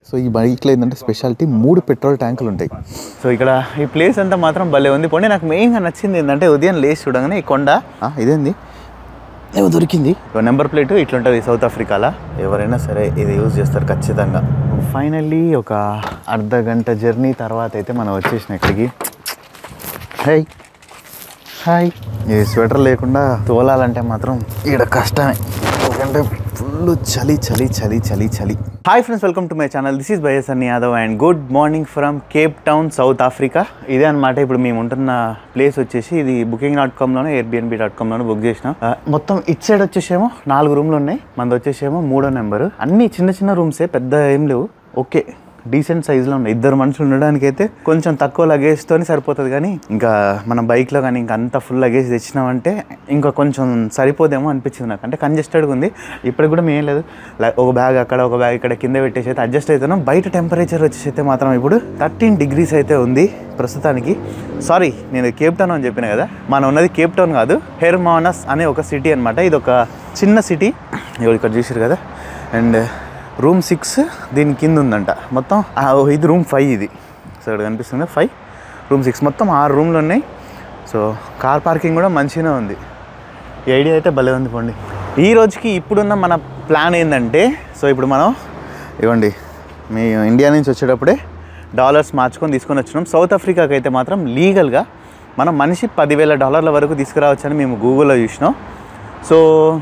So ఈ బైక్లో ఏంటంటే స్పెషాలిటీ మూడు పెట్రోల్ ట్యాంకులు ఉంటాయి సో ఇక్కడ ఈ ప్లేస్ అంతా మాత్రం భలే ఉంది పోనీ నాకు మెయిన్గా నచ్చింది ఏంటంటే ఉదయం లేచి చూడగానే ఈ కొండ ఆ, ఇదేంది ఏమో దొరికింది నెంబర్ ప్లేట్ ఇట్లుంటుంది సౌత్ ఆఫ్రికాలో ఎవరైనా సరే ఇది యూజ్ చేస్తారు ఖచ్చితంగా ఫైనల్లీ ఒక అర్ధ గంట జర్నీ తర్వాత అయితే మనం వచ్చేసిన ఇక్కడికి హాయ్ హాయ్ ఈ స్వెటర్ లేకుండా తోలాలంటే మాత్రం ఈడ కష్టమే ఎందుకంటే ఫుల్ చలి చలి చలి చలి చలి hi friends welcome to my channel this is Bayya Sunny Yadav and good morning from Cape Town South Africa ఇదే అనమాట ఇప్పుడు మేము ఉంటున్న ప్లేస్ వచ్చేసి ఇది బుకింగ్ డాట్ కామ్లోనే ఎయిర్బిఎన్బి డాట్ కామ్లోనే బుక్ చేసినాం ఆ, మొత్తం ఇట్ సైడ్ వచ్చేసేమో నాలుగు రూమ్లు ఉన్నాయి మనది వచ్చేసేమో మూడో నెంబర్ అన్ని చిన్న చిన్న రూమ్సే పెద్ద ఏం లేవు ఓకే డీసెంట్ సైజులో ఉన్నాయి ఇద్దరు మనుషులు ఉండడానికి అయితే కొంచెం తక్కువ లగేజ్తోని సరిపోతుంది కానీ ఇంకా మన బైక్లో కానీ ఇంకా అంత ఫుల్ లగేజ్ తెచ్చినామంటే ఇంకా కొంచెం సరిపోదేమో అనిపించింది నాకు అంటే కంజెస్టెడ్గా ఉంది ఇప్పటికి కూడా మేము లేదు ల- ఒక బ్యాగ్ అక్కడ ఒక బ్యాగ్ ఇక్కడ కింద పెట్టేసి అయితే అడ్జస్ట్ అవుతున్నాం బయట టెంపరేచర్ వచ్చేసి అయితే మాత్రం ఇప్పుడు థర్టీన్ డిగ్రీస్ అయితే ఉంది ప్రస్తుతానికి సారీ నేను కేప్ టౌన్ అని చెప్పిన కదా మనం ఉన్నది కేప్ టౌన్ కాదు హెర్మానస్ అనే ఒక సిటీ అనమాట ఇది ఒక చిన్న సిటీ ఇక్కడ చూసారు కదా అండ్ రూమ్ సిక్స్ దీని కింద ఉందంట మొత్తం ఆ, ఓ, ఇది రూమ్ ఫైవ్ ఇది సో ఇక్కడ కనిపిస్తుంది ఫైవ్ రూమ్ సిక్స్ మొత్తం ఆరు రూమ్లు ఉన్నాయి సో కార్ పార్కింగ్ కూడా మంచిగానే ఉంది ఈ ఐడియా అయితే భలే ఉంది పోండి ఈ రోజుకి ఇప్పుడున్న మన ప్లాన్ ఏంటంటే సో ఇప్పుడు మనం ఇవ్వండి మీ ఇండియా నుంచి వచ్చేటప్పుడే డాలర్స్ మార్చుకొని తీసుకొని వచ్చినాం సౌత్ ఆఫ్రికాకి అయితే మాత్రం లీగల్గా మనం మనిషి పదివేల డాలర్ల వరకు తీసుకురావచ్చని మేము గూగుల్లో చూసినాం సో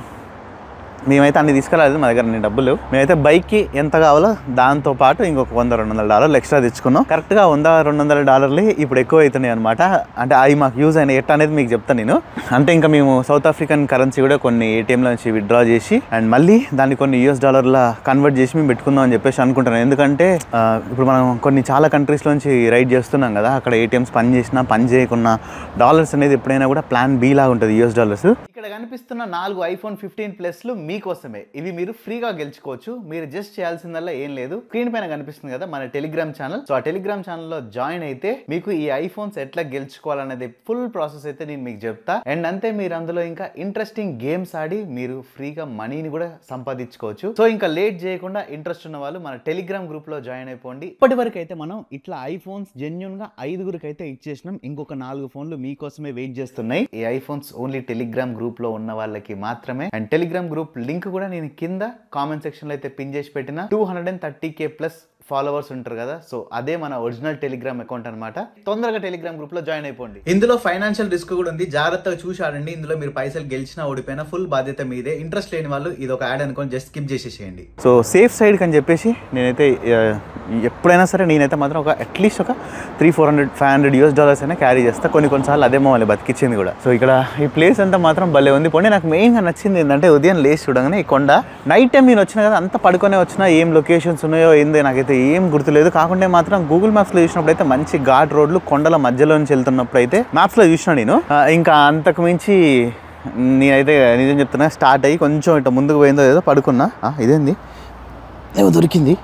మేమైతే అన్ని తీసుకురాలేదు మా దగ్గర అన్ని డబ్బులు లేవు మేమైతే బైక్కి ఎంత కావాలో దాంతో పాటు ఇంకొక వంద రెండు వందల డాలర్లు ఎక్స్ట్రా తెచ్చుకున్నాం కరెక్ట్గా వంద రెండు వందల డాలర్లు ఇప్పుడు ఎక్కువ అవుతున్నాయి అనమాట అంటే అవి మాకు యూజ్ అయిన ఎట్ అనేది మీకు చెప్తాను నేను అంటే ఇంకా మేము సౌత్ ఆఫ్రికన్ కరెన్సీ కూడా కొన్ని ఏటీఎంల నుంచి విత్డ్రా చేసి అండ్ మళ్ళీ దాన్ని కొన్ని యూఎస్ డాలర్ల కన్వర్ట్ చేసి మేము పెట్టుకుందాం అని చెప్పేసి అనుకుంటున్నాను ఎందుకంటే ఆ, ఇప్పుడు మనం కొన్ని చాలా కంట్రీస్లోంచి రైడ్ చేస్తున్నాం కదా అక్కడ ఏటీఎంస్ పని చేసినా పని చేయకున్నా డాలర్స్ అనేది ఎప్పుడైనా కూడా ప్లాన్ బి లాగా ఉంటుంది యూఎస్ డాలర్స్ ఇక్కడ కనిపిస్తున్న నాలుగు ఐఫోన్ ఫిఫ్టీన్ ప్లస్లు మీకోసమే ఇవి మీరు ఫ్రీగా గెలుచుకోవచ్చు మీరు జస్ట్ చేయాల్సిందల్లా ఏం లేదు స్క్రీన్ పైన కనిపిస్తుంది కదా మన టెలిగ్రామ్ ఛానల్ సో ఆ టెలిగ్రామ్ ఛానల్లో జాయిన్ అయితే మీకు ఈ ఐఫోన్స్ ఎట్లా గెలుచుకోవాలనేది ఫుల్ ప్రాసెస్ అయితే నేను మీకు చెప్తా అండ్ అంతే మీరు అందులో ఇంకా ఇంట్రెస్టింగ్ గేమ్స్ ఆడి మీరు ఫ్రీగా మనీని కూడా సంపాదించుకోవచ్చు సో ఇంకా లేట్ చేయకుండా ఇంట్రెస్ట్ ఉన్న వాళ్ళు మన టెలిగ్రామ్ గ్రూప్ లో జాయిన్ అయిపోండి ఇప్పటి వరకు అయితే మనం ఇట్లా ఐఫోన్స్ జెన్యున్ గా ఐదుగురికి అయితే ఇచ్చేసినాం ఇంకొక నాలుగు ఫోన్లు మీకోసమే వెయిట్ చేస్తున్నాయి ఈ ఐఫోన్స్ ఓన్లీ టెలిగ్రామ్ గ్రూప్ లో ఉన్న వాళ్ళకి మాత్రమే అండ్ టెలిగ్రామ్ గ్రూప్ లింక్ కూడా నేను కింద కామెంట్ సెక్షన్ లో అయితే పిన్ చేసి పెట్టిన two hundred and thirty K plus followers ఉంటారు కదా సో అదే మన ఒరిజినల్ టెలిగ్రామ్ అకౌంట్ అనమాట తొందరగా టెలిగ్రామ్ గ్రూప్ లో జాయిన్ అయిపోండి ఇందులో ఫైనాన్షియల్ రిస్క్ కూడా ఉంది జాగ్రత్తగా చూసి ఆడండి ఇందులో మీరు పైసలు గెలిచినా ఓడిపోయినా ఫుల్ బాధ్యత మీదే ఇంట్రెస్ట్ లేని వాళ్ళు ఇది ఒక యాడ్ అనుకొని జస్ట్ స్కిప్ చేసేసేయండి సో సేఫ్ సైడ్ అని చెప్పేసి నేనైతే ఆ, ఎప్పుడైనా సరే నేనైతే మాత్రం ఒక అట్లీస్ట్ ఒక three four hundred five hundred US dollars అయినా క్యారీ చేస్తా కొన్ని కొన్నిసార్లు అదే మమ్మల్ని బతికిచ్చింది కూడా సో ఇక్కడ ఈ ప్లేస్ అంతా మాత్రం భలే ఉంది పోనీ నాకు మెయిన్గా నచ్చింది ఏంటంటే ఉదయం లేచి చూడగానే ఈ కొండ నైట్ టైం నేను వచ్చిన కదా అంత పడుకొనే వచ్చినా ఏం లొకేషన్స్ ఉన్నాయో ఏందో నాకైతే ఏం గుర్తులేదు కాకుంటే మాత్రం గూగుల్ మ్యాప్స్లో చూసినప్పుడు అయితే మంచి ఘాట్ రోడ్లు కొండల మధ్యలో నుంచి వెళ్తున్నప్పుడు అయితే మ్యాప్స్లో చూసిన నేను ఆ, ఇంకా అంతకు మించి నేనైతే నిజం చెప్తున్నా స్టార్ట్ అయ్యి కొంచెం ఇట్లా ముందుకు పోయిందో ఏదో పడుకున్నా ఆ, ఇదేంది ఏమో దొరికింది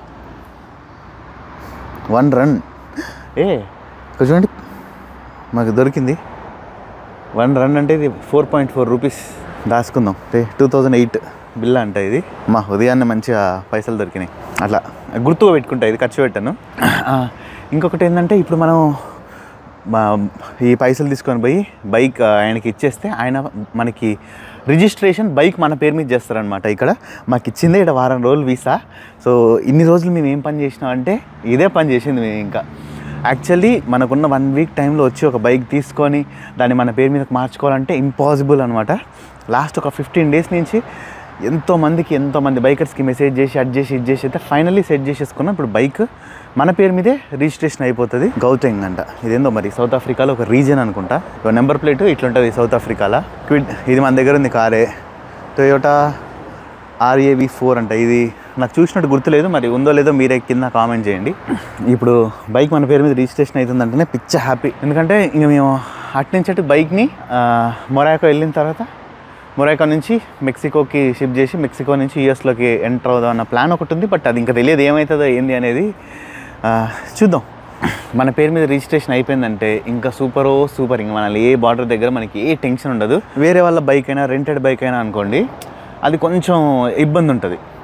వన్ రన్ ఏ ఇక్కడ చూడండి మాకు దొరికింది వన్ రన్ అంటే ఇది ఫోర్ పాయింట్ ఫోర్ రూపీస్ దాచుకుందాం రే టూ థౌజండ్ ఎయిట్ బిల్ అంట ఇది మా ఉదయాన్నే మంచిగా పైసలు దొరికినాయి అట్లా గుర్తుగా పెట్టుకుంటా ఇది ఖర్చు పెట్టాను ఆ, ఇంకొకటి ఏంటంటే ఇప్పుడు మనం మా ఈ పైసలు తీసుకొని పోయి బైక్ ఆయనకి ఇచ్చేస్తే ఆయన మనకి రిజిస్ట్రేషన్ బైక్ మన పేరు మీద చేస్తారనమాట ఇక్కడ మాకు ఇచ్చిందే ఇక్కడ వారం రోజులు వీసా సో ఇన్ని రోజులు మేము ఏం పని చేసినాం అంటే ఇదే పని చేసింది మేము ఇంకా యాక్చువల్లీ మనకున్న వన్ వీక్ టైంలో వచ్చి ఒక బైక్ తీసుకొని దాన్ని మన పేరు మీద మార్చుకోవాలంటే ఇంపాసిబుల్ అనమాట లాస్ట్ ఒక ఫిఫ్టీన్ డేస్ నుంచి ఎంతో మందికి ఎంతో మంది బైకర్స్కి మెసేజ్ చేసి అడ్ చేసి ఇది చేసి అయితే ఫైనల్లీ సెట్ చేసేసుకున్నాం ఇప్పుడు బైక్ మన పేరు మీదే రిజిస్ట్రేషన్ అయిపోతుంది గౌటెంగ్ అంట ఇదేందో మరి సౌత్ ఆఫ్రికాలో ఒక రీజన్ అనుకుంటా నెంబర్ ప్లేట్ ఇట్లుంటుంది సౌత్ ఆఫ్రికాలో క్విడ్ ఇది మన దగ్గర ఉంది కారే టొయోటా ఆర్ఏవి ఫోర్ అంట ఇది నాకు చూసినట్టు గుర్తులేదు మరి ఉందో లేదో మీరే కింద కామెంట్ చేయండి ఇప్పుడు బైక్ మన పేరు మీద రిజిస్ట్రేషన్ అవుతుందంటేనే పిచ్చ హ్యాపీ ఎందుకంటే ఇంక మేము అటు నుంచి అటు బైక్ని మొరాకో వెళ్ళిన తర్వాత మొరాకో నుంచి మెక్సికోకి షిప్ చేసి మెక్సికో నుంచి యూఎస్లోకి ఎంటర్ అవుదాం అన్న ప్లాన్ ఒకటి ఉంది బట్ అది ఇంకా తెలియదు ఏమవుతుందో ఏంది అనేది ఆ, చూద్దాం మన పేరు మీద రిజిస్ట్రేషన్ అయిపోయిందంటే ఇంకా సూపరో సూపర్ ఇంకా మన ఏ బార్డర్ దగ్గర మనకి ఏ టెన్షన్ ఉండదు వేరే వాళ్ళ బైక్ అయినా రెంటెడ్ బైక్ అయినా అనుకోండి అది కొంచెం ఇబ్బంది ఉంటుంది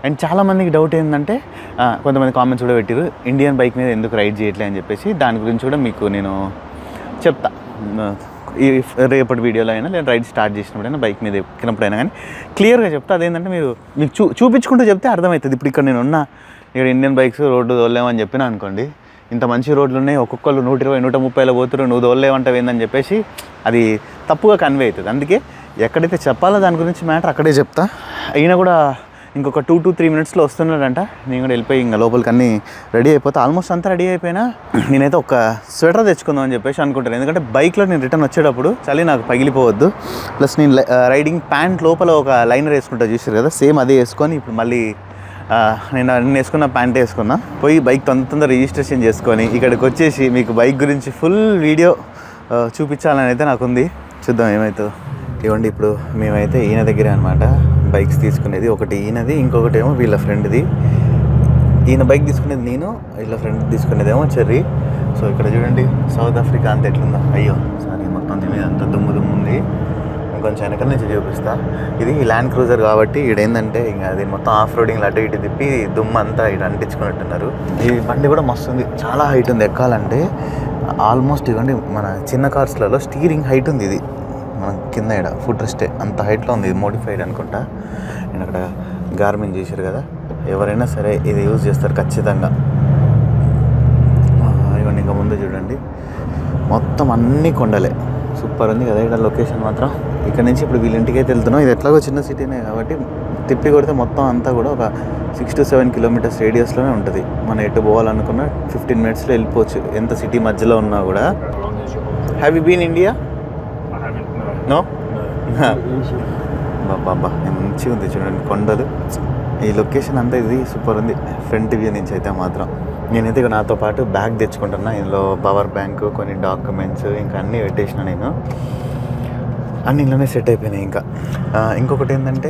అండ్ చాలామందికి డౌట్ ఏంటంటే ఆ, కొంతమంది కామెంట్స్ కూడా పెట్టారు ఇండియన్ బైక్ మీద ఎందుకు రైడ్ చేయట్లే అని చెప్పేసి దాని గురించి కూడా మీకు నేను చెప్తా ఈ రేపటి వీడియోలో అయినా లేదా రైడ్ స్టార్ట్ చేసినప్పుడైనా బైక్ మీద ఎక్కినప్పుడైనా కానీ క్లియర్గా చెప్తా అదేంటంటే మీరు మీకు చూ చూపించుకుంటూ చెప్తే అర్థమవుతుంది ఇప్పుడు ఇక్కడ నేను ఉన్నా ఇక్కడ ఇండియన్ బైక్స్ రోడ్డు తోలేమని చెప్పినా అనుకోండి ఇంత మంచి రోడ్లు ఉన్నాయి ఒక్కొక్కరు నూట ఇరవై నూట ముప్పైలో పోతున్నారు నువ్వు తోలేమంటావు ఏందని చెప్పేసి అది తప్పుగా కన్వే అవుతుంది అందుకే ఎక్కడైతే చెప్పాలో దాని గురించి మ్యాటర్ అక్కడే చెప్తా అయినా కూడా ఇంకొక టూ టు త్రీ మినిట్స్లో వస్తున్నాడంట నేను కూడా వెళ్ళిపోయి ఇంకా లోపలికి అన్నీ రెడీ అయిపోతా ఆల్మోస్ట్ అంతా రెడీ అయిపోయినా నేనైతే ఒక స్వెటర్ తెచ్చుకుందాం అని చెప్పేసి అనుకుంటాను ఎందుకంటే బైక్లో నేను రిటర్న్ వచ్చేటప్పుడు చలి నాకు పగిలిపోవద్దు ప్లస్ నేను లై- ఆ, రైడింగ్ ప్యాంట్ లోపల ఒక లైనర్ వేసుకుంటా చూసారు కదా సేమ్ అదే వేసుకొని ఇప్పుడు మళ్ళీ ఆ, నేను నేను వేసుకున్న ప్యాంట్ వేసుకున్నా పోయి బైక్ తొందర తొందర రిజిస్ట్రేషన్ చేసుకొని ఇక్కడికి వచ్చేసి మీకు బైక్ గురించి ఫుల్ వీడియో ఆ, చూపించాలని అయితే నాకు ఉంది చూద్దాం ఏమవుతుందో ఇవ్వండి ఇప్పుడు మేమైతే ఈయన దగ్గరే అనమాట బైక్స్ తీసుకునేది ఒకటి ఈయనది ఇంకొకటి ఏమో వీళ్ళ ఫ్రెండ్ది ఈయన బైక్ తీసుకునేది నేను వీళ్ళ ఫ్రెండ్ తీసుకునేదేమో చెర్రీ సో ఇక్కడ చూడండి సౌత్ ఆఫ్రికా అంత ఎట్లుందో అయ్యో సారీ మొత్తం దీని మీద అంత దుమ్ము దుమ్ము ఉంది ఇంకొంచెం వెనక నుంచి చూపిస్తా ఇది ల్యాండ్ క్రూజర్ కాబట్టి ఇక్కడ ఏంటంటే ఇంకా అది మొత్తం ఆఫ్ రోడింగ్ అటు ఇటు తిప్పి దుమ్ము అంతా ఇటు అంటించుకున్నట్టున్నారు ఈ బండి కూడా మస్తు ఉంది చాలా హైట్ ఉంది ఎక్కాలంటే ఆల్మోస్ట్ ఇవ్వండి మన చిన్న కార్స్లలో స్టీరింగ్ హైట్ ఉంది ఇది మన కింద ఇక్కడ ఫుడ్ రెస్టే అంత హైట్లో ఉంది ఇది మోడిఫైడ్ అనుకుంటా నేను అక్కడ గార్మెంట్ చేశారు కదా ఎవరైనా సరే ఇది యూజ్ చేస్తారు ఖచ్చితంగా ఆ, ఇవన్నీ ఇంకా ముందు చూడండి మొత్తం అన్ని కొండలే సూపర్ ఉంది కదా ఇక్కడ లొకేషన్ మాత్రం ఇక్కడ నుంచి ఇప్పుడు వీళ్ళ ఇంటికి అయితే వెళ్తున్నాం ఇది ఎట్లాగో చిన్న సిటీనే కాబట్టి తిప్పి కొడితే మొత్తం అంతా కూడా ఒక సిక్స్ టు సెవెన్ కిలోమీటర్స్ రేడియస్లోనే ఉంటుంది మనం ఎటు పోవాలనుకున్న ఫిఫ్టీన్ మినిట్స్లో వెళ్ళిపోవచ్చు ఎంత సిటీ మధ్యలో ఉన్నా కూడా How long is your holiday? Have you been India I haven't. No No. బాబా మంచిగా ఉంది చూడండి కొండలు ఈ లొకేషన్ అంతా ఇది సూపర్ ఉంది ఫ్రంట్ వ్యూ నుంచి అయితే మాత్రం నేనైతే ఇక నాతో పాటు బ్యాగ్ తెచ్చుకుంటున్నా ఇందులో పవర్ బ్యాంక్ కొన్ని డాక్యుమెంట్స్ ఇంకా అన్నీ పెట్టేసిన నేను అన్ని ఇంట్లోనే సెట్ అయిపోయినాయి ఇంకా ఆ, ఇంకొకటి ఏంటంటే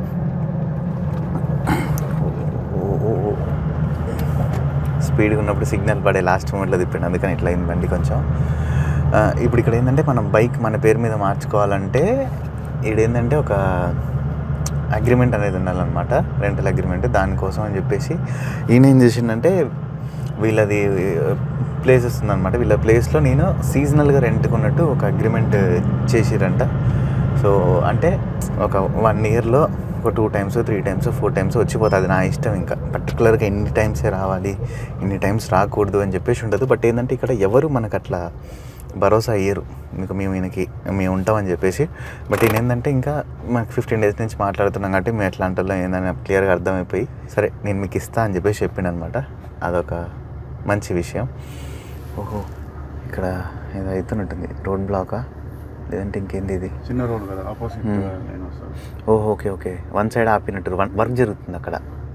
స్పీడ్గా ఉన్నప్పుడు సిగ్నల్ పడే లాస్ట్ మూమెంట్లో తిప్పాను అందుకని ఇట్లా అయింది బండి కొంచెం ఆ, ఇప్పుడు ఇక్కడ ఏంటంటే మనం బైక్ మన పేరు మీద మార్చుకోవాలంటే ఏంటంటే ఒక అగ్రిమెంట్ అనేది ఉండాలన్నమాట రెంటల్ అగ్రిమెంట్ దానికోసం అని చెప్పేసి ఈయన ఏం చేసిండంటే వీళ్ళది ప్లేసెస్ ఉందన్నమాట వీళ్ళ ప్లేస్లో నేను సీజనల్గా రెంట్కున్నట్టు ఒక అగ్రిమెంట్ చేసిరంట సో అంటే ఒక వన్ ఇయర్లో ఒక two times three times four times వచ్చిపోతుంది నా ఇష్టం ఇంకా పర్టికులర్గా ఎన్ని టైమ్సే రావాలి ఇన్ని టైమ్స్ రాకూడదు అని చెప్పేసి ఉంటుంది బట్ ఏంటంటే ఇక్కడ ఎవరు మనకు అట్లా భరోసా అయ్యారు మీకు మేము ఈయనకి మేము ఉంటామని చెప్పేసి బట్ ఈయన ఏంటంటే ఇంకా మాకు ఫిఫ్టీన్ డేస్ నుంచి మాట్లాడుతున్నాం కాబట్టి మేము ఎట్లా అంటాలో ఏందని క్లియర్గా అర్థమైపోయి సరే నేను మీకు ఇస్తా అని చెప్పేసి చెప్పిండు అనమాట అదొక మంచి విషయం ఓహో ఇక్కడ ఏదో అవుతున్నట్టుంది రోడ్ బ్లాకా లేదంటే ఇంకేంది ఇది చిన్న రోడ్ కదా ఆపోజిట్ Hmm. లైన్ వస్తుంది ఓహో ఓకే ఓకే వన్ సైడ్ ఆపినట్టు వన్ వర్క్ జరుగుతుంది అక్కడ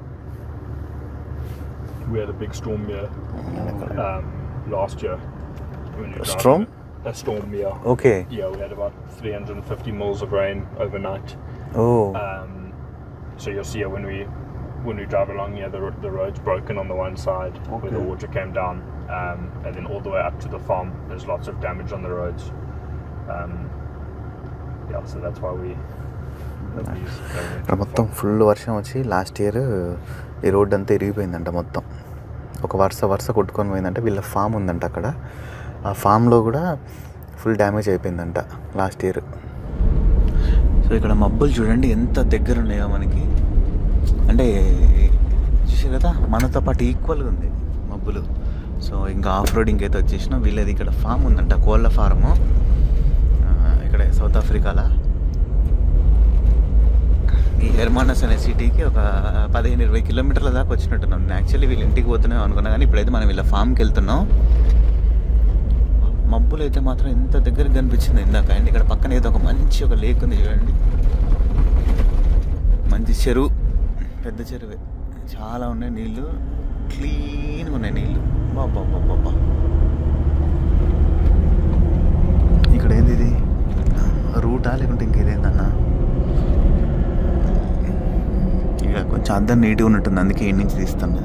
We had a big storm here um, last year. When you're A driving storm? it. A storm, yeah. Okay Yeah, we had about 350 mils of rain overnight. Oh Um, so you'll see it when we when we drive along here. The, ro- the road's broken on the one side where the Okay. water came down, um, and then all the way up to the farm. There's lots of damage on the roads. Um, yeah, so that's why we. that we use going into ఇక్కడ the మొత్తం farm. Full వర్షం వచ్చి last year ఈ road అంతా ఇరిగిపోయిందంట మొత్తం ఒక వరుస వరుస కొట్టుకొని పోయిందంట వీళ్ళ ఫామ్ ఉందంట అక్కడ ఆ ఫామ్లో కూడా ఫుల్ డ్యామేజ్ అయిపోయిందంట లాస్ట్ ఇయర్ సో ఇక్కడ మబ్బులు చూడండి ఎంత దగ్గర ఉన్నాయో మనకి అంటే చూసారు కదా మనతో పాటు ఈక్వల్గా ఉంది మబ్బులు సో ఇంకా ఆఫ్ రోడింగ్ అయితే వచ్చేసిన వీళ్ళది ఇక్కడ ఫామ్ ఉందంట కోళ్ళ ఫారము ఇక్కడ సౌత్ ఆఫ్రికాలో ఈ హెర్మానస్ అనే సిటీకి ఒక పదిహేను ఇరవై కిలోమీటర్ల దాకా వచ్చినట్టున్నాం నేను యాక్చువల్లీ వీళ్ళ ఇంటికి పోతున్నాం అనుకున్నా కానీ ఇప్పుడైతే మనం వీళ్ళ ఫామ్కి వెళ్తున్నాం మబ్బులు అయితే మాత్రం ఎంత దగ్గరికి కనిపించింది ఇందాక అండ్ ఇక్కడ పక్కన ఏదో ఒక మంచి ఒక లేక్ ఉంది చూడండి మంచి చెరువు పెద్ద చెరువే చాలా ఉన్నాయి నీళ్ళు క్లీన్గా ఉన్నాయి నీళ్ళు బాబా బాబా ఇక్కడ ఏంది ఇది రూటా లేకుంటే ఇంకేదేందన్నా ఇక కొంచెం అద్దం నీట్గా ఉన్నట్టుంది అందుకే ఈ నుంచి తీస్తాను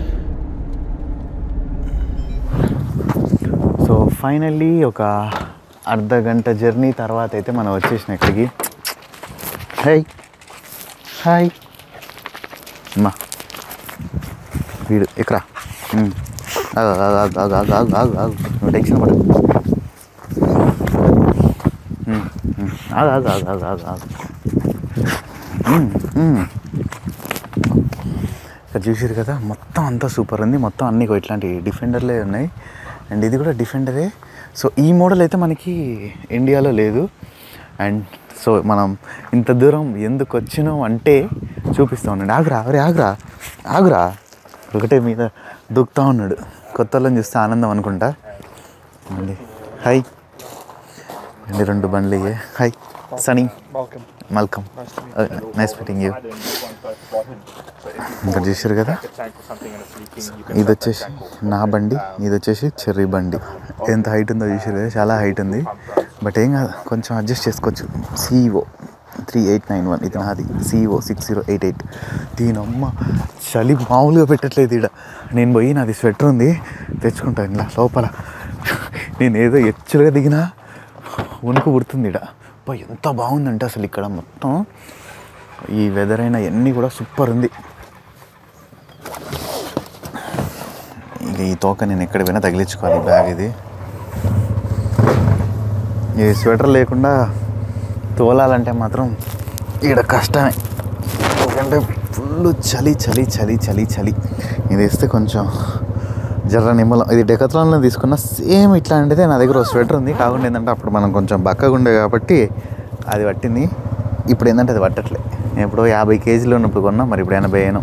సో ఫైనల్లీ ఒక అర్ధ గంట జర్నీ తర్వాత అయితే మనం వచ్చేసిన ఇక్కడికి హాయ్ హాయ్ అమ్మా వీడు ఇక్కడ ఆగు ఆగు ఆగు ఆగు ఆగు ఆగు ఆగు ఆగు నువ్వు టెన్షన్ పడు ఉమ్, ఉమ్. ఆగు ఆగు ఆగు ఆగు ఆగు ఆగు ఉమ్, ఉమ్. ఇక్కడ చూసారు కదా మొత్తం అంతా సూపర్ ఉంది మొత్తం అన్ని ఇగో ఇట్లాంటి డిఫెండర్లే ఉన్నాయి అండ్ ఇది కూడా డిఫెండరే సో ఈ మోడల్ అయితే మనకి ఇండియాలో లేదు అండ్ సో మనం ఇంత దూరం ఎందుకు వచ్చినాం అంటే చూపిస్తా ఉన్నాడు ఆగురా అరే ఆగురా ఆగురా ఒకటే మీద దూకుతా ఉన్నాడు కొత్త వాళ్ళని చూస్తే ఆనందం అనుకుంటా అండి హాయ్ అండి రెండు బండ్లు ఇయ్యే hi Sunny Welcome. Welcome nice meeting you Add in one per bottom. So if ఇంకా చూసారు కదా a tank or something and it's leaking, you can ఇది set that వచ్చేసి tank off. నా బండి ఇది వచ్చేసి చెర్రీ బండి ఎంత హైట్ ఉందో చూసారు కదా చాలా హైట్ ఉంది బట్ ఏం కాదు కొంచెం అడ్జస్ట్ చేసుకోవచ్చు CEO three eight nine one ఇది నాది CEO six zero eight eight దీని అమ్మ చలి మామూలుగా పెట్టట్లేదు ఇక్కడ నేను పోయి నాది స్వెటర్ ఉంది తెచ్చుకుంటాను ఇలా లోపల నేను ఏదో ఎచ్చులుగా దిగినా వణుకు పుడుతుంది ఇక్కడ అబ్బా ఎంత బాగుందంటే అసలు ఇక్కడ మొత్తం ఈ వెదర్ అయినా అన్నీ కూడా సూపర్ ఉంది ఇది ఈ తోక నేను ఎక్కడ పోయినా తగిలించుకోవాలి ఈ బ్యాగ్ ఇది ఈ స్వెటర్ లేకుండా తోలాలంటే మాత్రం ఈడ కష్టమే ఎందుకంటే ఫుల్ చలి చలి చలి చలి చలి ఇది వేస్తే కొంచెం జర్ర నిమ్మలం ఇది డెకత్లాన్లో తీసుకున్న సేమ్ ఇట్లాంటిదే నా దగ్గర ఒక స్వెటర్ ఉంది కాకుండా ఏంటంటే అప్పుడు మనం కొంచెం బక్కగా ఉండే కాబట్టి అది పట్టింది ఇప్పుడు ఏంటంటే అది పట్టట్లే నేను ఎప్పుడో యాభై కేజీలు ఉన్నప్పుడు కొన్నా మరి ఇప్పుడు ఎనభై అయినా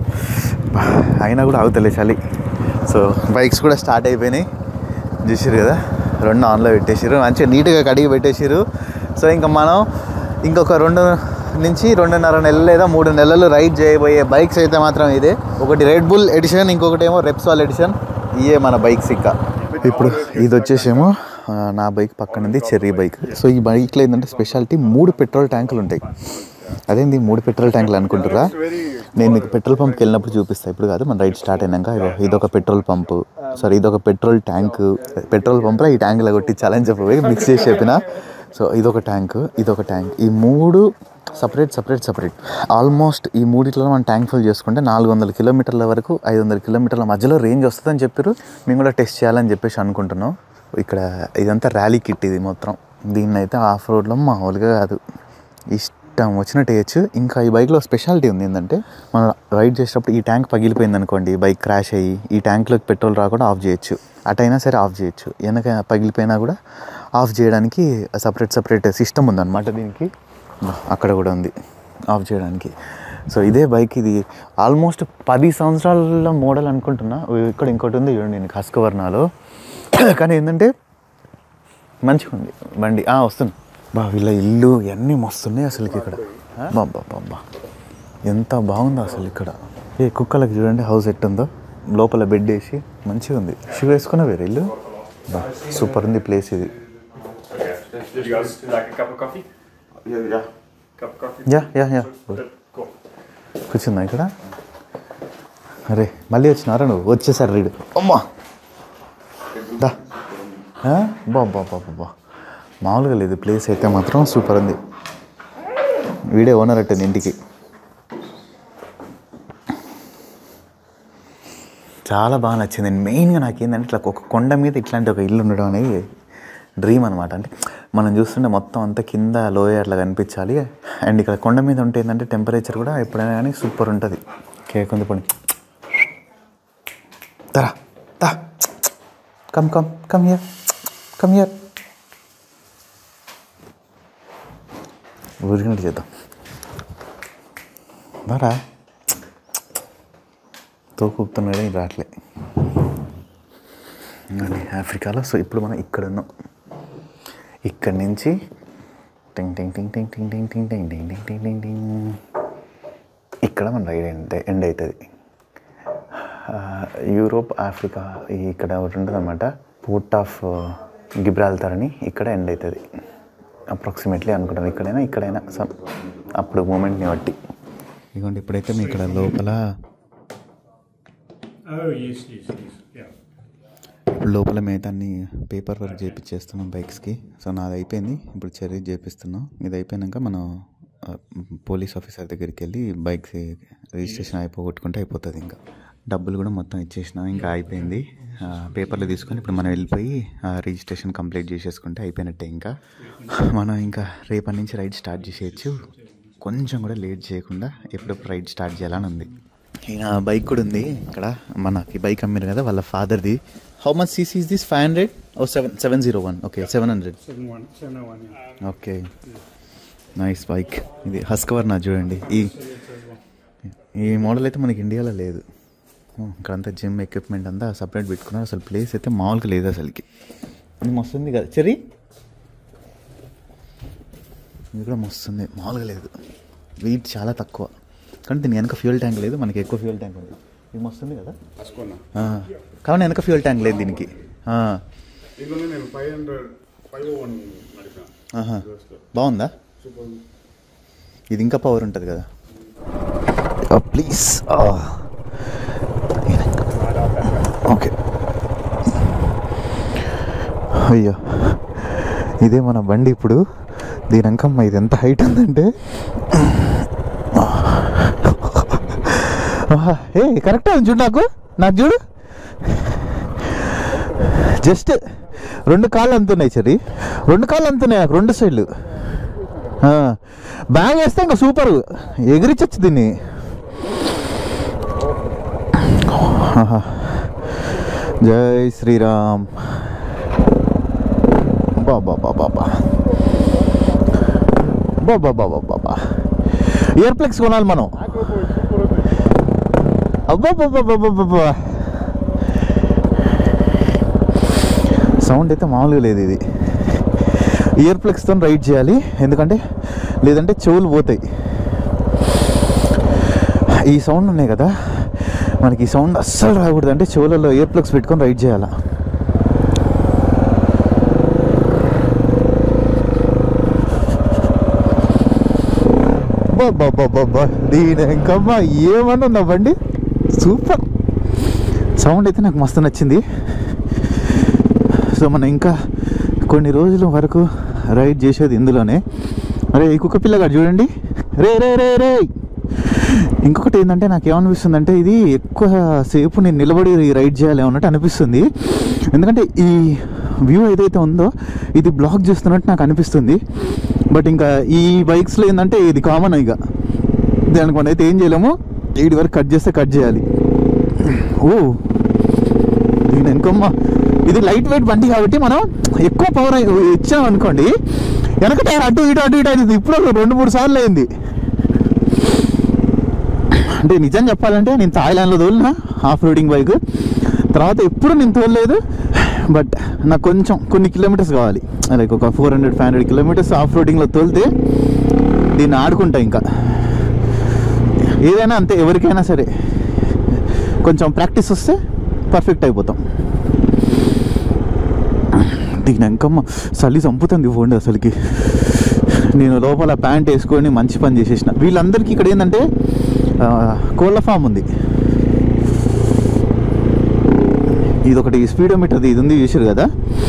బా, అయినా కూడా ఆగుతలే చలి సో బైక్స్ కూడా స్టార్ట్ అయిపోయినాయి చూసారు కదా రెండు ఆన్లో పెట్టేసారు మంచిగా నీట్గా కడిగి పెట్టేసారు సో ఇంకా మనం ఇంకొక రెండు నుంచి రెండున్నర నెలలు లేదా మూడు నెలలు రైడ్ చేయబోయే బైక్స్ అయితే మాత్రం ఇదే ఒకటి రెడ్ బుల్ ఎడిషన్ ఇంకొకటి ఏమో రెప్సాల్ ఎడిషన్ ఇయే మన బైక్స్ ఇంకా ఇప్పుడు ఇది వచ్చేసేమో ఆ, నా బైక్ పక్కన ఉంది చెర్రీ బైక్ సో ఈ బైక్లో ఏంటంటే స్పెషాలిటీ మూడు పెట్రోల్ ట్యాంకులు ఉంటాయి అదేంది మూడు పెట్రోల్ ట్యాంకులు అనుకుంటురా నేను మీకు పెట్రోల్ పంప్కి వెళ్ళినప్పుడు చూపిస్తాను ఇప్పుడు కాదు మన రైడ్ స్టార్ట్ అయినాక ఇగో ఇదొక పెట్రోల్ పంపు సారీ ఇదొక పెట్రోల్ ట్యాంక్ పెట్రోల్ పంప్లో ఈ ట్యాంకులో కొట్టించాలని చెప్పి మిక్స్ చేసి చెప్పిన సో ఇదొక ట్యాంక్ ఇదొక ట్యాంక్ ఈ మూడు సపరేట్ సపరేట్ సపరేట్ ఆల్మోస్ట్ ఈ మూడిట్లో మనం ట్యాంక్ ఫుల్ చేసుకుంటే నాలుగు వందల కిలోమీటర్ల వరకు ఐదు వందల కిలోమీటర్ల మధ్యలో రేంజ్ వస్తుందని చెప్పారు మేము కూడా టెస్ట్ చేయాలని చెప్పేసి అనుకుంటున్నాం ఇక్కడ ఇదంతా ర్యాలీ కిట్ ఇది మొత్తం దీన్ని అయితే ఆఫ్ రోడ్లో మామూలుగా కాదు ఇష్టం వచ్చినట్టు వేయచ్చు ఇంకా ఈ బైక్లో స్పెషాలిటీ ఉంది ఏంటంటే మనం రైడ్ చేసేటప్పుడు ఈ ట్యాంక్ పగిలిపోయింది అనుకోండి బైక్ క్రాష్ అయ్యి ఈ ట్యాంక్లోకి పెట్రోల్ రాకుండా ఆఫ్ చేయొచ్చు అటైనా సరే ఆఫ్ చేయొచ్చు వెనక పగిలిపోయినా కూడా ఆఫ్ చేయడానికి సపరేట్ సపరేట్ సిస్టమ్ ఉందన్నమాట దీనికి అక్కడ కూడా ఉంది ఆఫ్ చేయడానికి సో ఇదే బైక్ ఇది ఆల్మోస్ట్ పది సంవత్సరాల మోడల్ అనుకుంటున్నా ఇక్కడ ఇంకోటి ఉంది చూడండి నేను హస్కవర్నాలో కానీ ఏంటంటే మంచిగా ఉంది బండి ఆ, వస్తుంది బా వీళ్ళ ఇల్లు ఇవన్నీ మస్తున్నాయి అసలు ఇక్కడ బాబా బాబా ఎంత బాగుందో అసలు ఇక్కడ ఏ కుక్కలకి చూడండి హౌస్ ఎట్టుందో లోపల బెడ్ వేసి మంచిగా ఉంది షూ వేసుకున్న వేరే ఇల్లు బా సూపర్ ఉంది ప్లేస్ ఇది Did you guys like a cup of coffee? Yeah, yeah. Cup of coffee? Yeah yeah yeah Good. Cool. కూర్చుందా ఇక్కడ అరే మళ్ళీ వచ్చినారా నువ్వు వచ్చేసారు రీడు అమ్మా దా ఆ? బా బా బా బా, బా మామూలుగా లేదు ప్లేస్ అయితే మాత్రం సూపర్ ఉంది వీడే ఓనర్ అట్టుంది ఇంటికి చాలా బాగా నచ్చింది మెయిన్గా నాకు ఏంటంటే ఇట్లా ఒక కొండ మీద ఇట్లాంటి ఒక ఇల్లు ఉండడం అనేది డ్రీమ్ అనమాట అంటే మనం చూస్తుంటే మొత్తం అంతా కింద లోయ అట్లా కనిపించాలి అండ్ ఇక్కడ కొండ మీద ఉంటే ఏంటంటే టెంపరేచర్ కూడా ఎప్పుడైనా కానీ సూపర్ ఉంటుంది కేక్ ఉంది పండి తరా తా come come come here come here ఊరికినట్టు చేద్దాం బారా తోకూపుతున్నాడే ఇది రావట్లే అది ఆఫ్రికాలో సో ఇప్పుడు మనం ఇక్కడ ఉన్నాం ఇక్కడ నుంచి టింగ్ టింగ్ టింగ్ టింగ్ టింగ్ టింగ్ టింగ్ టింగ్ టింగ్ టింగ్ టింగ్ టింగ్ టింగ్ ఇక్కడ మన రైడ్ ఎండ్ ఎండ్ అవుతుంది యూరోప్ ఆఫ్రికా ఈ ఇక్కడ ఒకటి ఉంటుంది అనమాట పోర్ట్ ఆఫ్ గిబ్రాల్తార్ అని ఇక్కడ ఎండ్ అవుతుంది అప్రాక్సిమేట్లీ అనుకుంటాను ఇక్కడైనా ఇక్కడైనా సమ్ అప్పుడు మూమెంట్ని బట్టి ఇదిగోండి ఇప్పుడైతే మీ ఇక్కడ లోపల Oh, yes, yes, yes. Yeah. ఇప్పుడు లోపల మిగతా అన్ని పేపర్ వర్క్ చేయించేస్తున్నాం బైక్స్కి సో నాది అయిపోయింది ఇప్పుడు చెర్రీ చేపిస్తున్నాం ఇది అయిపోయాక మనం ఆ, పోలీస్ ఆఫీసర్ దగ్గరికి వెళ్ళి బైక్స్ రిజిస్ట్రేషన్ అయిపోగొట్టుకుంటే అయిపోతుంది ఇంకా డబ్బులు కూడా మొత్తం ఇచ్చేసిన ఇంకా అయిపోయింది ఆ, పేపర్లు తీసుకొని ఇప్పుడు మనం వెళ్ళిపోయి ఆ, రిజిస్ట్రేషన్ కంప్లీట్ చేసేసుకుంటే అయిపోయినట్టే ఇంకా మనం ఇంకా రేపటి నుంచి రైడ్ స్టార్ట్ చేసేయచ్చు కొంచెం కూడా లేట్ చేయకుండా ఎప్పుడెప్పుడు రైడ్ స్టార్ట్ చేయాలని ఉంది ఈయన బైక్ కూడా ఉంది ఇక్కడ మనకి బైక్ అమ్మారు కదా వాళ్ళ ఫాదర్ది how much CC is this five hundred oh seven seven zero one okay seven hundred okay nice bike ఇది హస్కవర్ నా చూడండి ఈ ఈ మోడల్ అయితే మనకి ఇండియాలో లేదు ఓ, ఇక్కడంతా జిమ్ ఎక్విప్మెంట్ అంతా సపరేట్ పెట్టుకున్నారు అసలు ప్లేస్ అయితే మామూలుగా లేదు అసలుకి ఇది మస్తుంది కదా చెర్రీ ఇది కూడా మస్తుంది మామూలుగా లేదు వెయిట్ చాలా తక్కువ కానీ దీని వెనక ఫ్యూల్ ట్యాంక్ లేదు మనకి ఎక్కువ ఫ్యూల్ ట్యాంక్ ఉంది ఇది మస్తుంది కదా ఆ, కావున వెనక ఫ్యూల్ ట్యాంక్ లేదు దీనికి ఆ, ఇందులో నేను five hundred five oh one నడిపాను ఆహా. బాగుందా సూపర్ ఇది ఇంకా పవర్ ఉంటుంది కదా ప్లీజ్ ఓకే అయ్యో ఇదే మన బండి ఇప్పుడు దీని అంకమ్మ ఇది ఎంత హైట్ ఉందంటే ఆహా, ఏ కరెక్టే ఉంది చూడు నాకు నాకు చూడు జస్ట్ రెండు కాళ్ళు అంతున్నాయి చరి రెండు కాళ్ళు అంతున్నాయి నాకు రెండు సైడ్లు ఆ, బ్యాగ్ వేస్తే ఇంకా సూపర్ ఎగిరిచచ్చు దీన్ని ఆహా. జై శ్రీరామ్ బాబా బాబా బా బాబా బాబా బాబా ఇయర్ ప్లెక్స్ కొనాలి మనం అబ్బా సౌండ్ అయితే మామూలుగా లేదు ఇది ఇయర్ ప్లగ్స్తో రైడ్ చేయాలి ఎందుకంటే లేదంటే చెవులు పోతాయి ఈ సౌండ్ ఉన్నాయి కదా మనకి ఈ సౌండ్ అస్సలు రాకూడదు అంటే చెవులలో ఇయర్ ప్లగ్స్ పెట్టుకొని రైడ్ చేయాలా బాబా దీని ఇంకమ్మా ఏమన్నా ఉందా బండి సూపర్ సౌండ్ అయితే నాకు మస్తు నచ్చింది సో మనం ఇంకా కొన్ని రోజుల వరకు రైడ్ చేసేది ఇందులోనే అరే ఈ కుక్క పిల్లగాడు చూడండి రే రే రే రే ఇంకొకటి ఏంటంటే నాకు ఏమనిపిస్తుంది అంటే ఇది ఎక్కువ సేపు నేను నిలబడి రైడ్ చేయాలి అన్నట్టు అనిపిస్తుంది ఎందుకంటే ఈ వ్యూ ఏదైతే ఉందో ఇది బ్లాక్ చేస్తున్నట్టు నాకు అనిపిస్తుంది బట్ ఇంకా ఈ బైక్స్లో ఏంటంటే ఇది కామన్ ఇక దానికి మనం అయితే ఏం చేయలేము ఏడు వరకు కట్ చేస్తే కట్ చేయాలి ఓ దీని వెనుకమ్మ ఇది లైట్ వెయిట్ బండి కాబట్టి మనం ఎక్కువ పవర్ ఇచ్చాం అనుకోండి వెనక టైర్ అటు ఇటు అటు ఇటు అయింది ఇప్పుడు ఒక రెండు మూడు సార్లు అయింది అంటే నిజం చెప్పాలంటే నేను థాయిలాండ్లో తోలిన ఆఫ్ రోడింగ్ బైక్ తర్వాత ఎప్పుడు నేను తోలలేదు బట్ నాకు కొంచెం కొన్ని కిలోమీటర్స్ కావాలి లైక్ ఒక four hundred five hundred kilometres off రోడింగ్లో తోలితే దీన్ని ఆడుకుంటా ఇంకా ఏదైనా అంతే ఎవరికైనా సరే కొంచెం ప్రాక్టీస్ వస్తే పర్ఫెక్ట్ అయిపోతాం దీని అంకమ్మ చలి చంపుతుంది ఫోన్ అసలుకి నేను లోపల ప్యాంట్ వేసుకొని మంచి పని చేసేసిన వీళ్ళందరికీ ఇక్కడ ఏంటంటే ఆ, కోళ్ళ ఫామ్ ఉంది ఇది ఒకటి స్పీడోమీటర్ ఇది ఉంది చూసారు కదా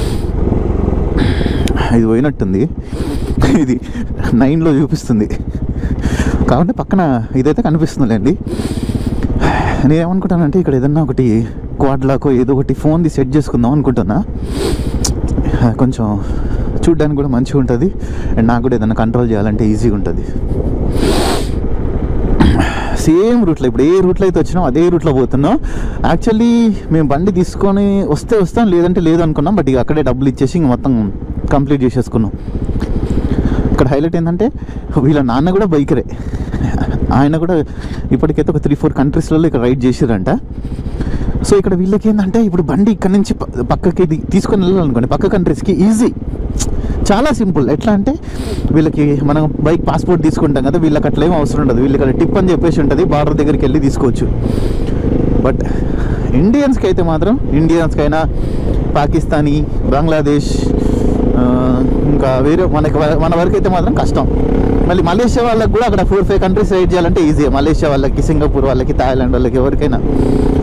ఇది పోయినట్టుంది ఇది నైన్లో చూపిస్తుంది కాబట్టి పక్కన ఇదైతే కనిపిస్తుందిలేండి నేనేమనుకుంటానంటే ఇక్కడ ఏదన్నా ఒకటి క్వాడ్లాకో ఏదో ఒకటి ఫోన్ది సెట్ చేసుకుందాం అనుకుంటున్నా కొంచెం చూడ్డానికి కూడా మంచిగా ఉంటుంది అండ్ నాకు కూడా ఏదైనా కంట్రోల్ చేయాలంటే ఈజీగా ఉంటుంది సేమ్ రూట్లో ఇప్పుడు ఏ రూట్లో అయితే వచ్చినాం అదే రూట్లో పోతున్నాం యాక్చువల్లీ మేము బండి తీసుకొని వస్తే వస్తాం లేదంటే లేదు అనుకున్నాం బట్ ఇక అక్కడే డబ్బులు ఇచ్చేసి ఇంక మొత్తం కంప్లీట్ చేసేసుకున్నాం ఇక్కడ హైలైట్ ఏంటంటే వీళ్ళ నాన్న కూడా బైకరే ఆయన కూడా ఇప్పటికైతే ఒక త్రీ ఫోర్ కంట్రీస్లలో ఇక్కడ రైడ్ చేసిరంట సో ఇక్కడ వీళ్ళకి ఏంటంటే ఇప్పుడు బండి ఇక్కడ నుంచి ప- పక్కకి ఇది తీసుకొని వెళ్ళాలనుకోండి పక్క కంట్రీస్కి ఈజీ చాలా సింపుల్ ఎట్లా అంటే వీళ్ళకి మనం బైక్ పాస్పోర్ట్ తీసుకుంటాం కదా వీళ్ళకి అట్లా ఏం అవసరం ఉండదు వీళ్ళకి అక్కడ టిప్ అని చెప్పేసి ఉంటుంది బార్డర్ దగ్గరికి వెళ్ళి తీసుకోవచ్చు బట్ ఇండియన్స్కి అయితే మాత్రం ఇండియన్స్కైనా పాకిస్తానీ బంగ్లాదేశ్ ఆ, ఇంకా వేరే మనకి వ- మన వరకు అయితే మాత్రం కష్టం మళ్ళీ మలేషియా వాళ్ళకి కూడా అక్కడ ఫోర్ ఫైవ్ కంట్రీస్ రైడ్ చేయాలంటే ఈజీ మలేషియా వాళ్ళకి సింగపూర్ వాళ్ళకి థాయిలాండ్ వాళ్ళకి ఎవరికైనా